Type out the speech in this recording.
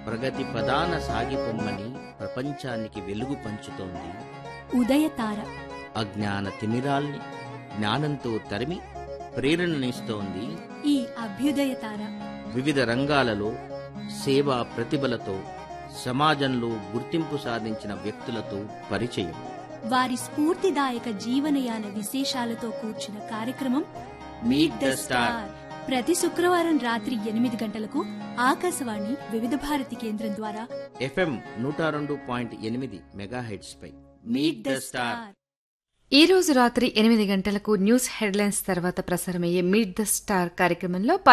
ప్రగతి ప్రధాన సాగిపొమ్మని ప్రపంచానికి వెలుగు పంచుతోంది ఉదయతార అజ్ఞాన తిమిరాల్ని జ్ఞానంతో తరిమి ప్రేరణనిస్తోంది ఈ అభ్యుదయతార వివిధ రంగాలలో సేవా ప్రతిభలతో సమాజంలో గుర్తింపు సాధించిన వ్యక్తులతో పరిచయం వారి స్ఫూర్తిదాయక జీవనయాన విశేషాలతో కూర్చున్న కార్యక్రమం మీట్ ద స్టార్ ప్రతి శుక్రవారం రాత్రి ఎనిమిది గంటలకు ఆకాశవాణి వివిధ భారతి కేంద్రం ద్వారా ఎఫ్ఎం నూట రెండు పాయింట్ ఎనిమిది మెగాహెడ్స్ పై మీట్ ద స్టార్ ఈ రోజు రాత్రి ఎనిమిది గంటలకు న్యూస్ హెడ్లైన్స్ తర్వాత ప్రసారమయ్యే మీట్ ద స్టార్ కార్యక్రమంలో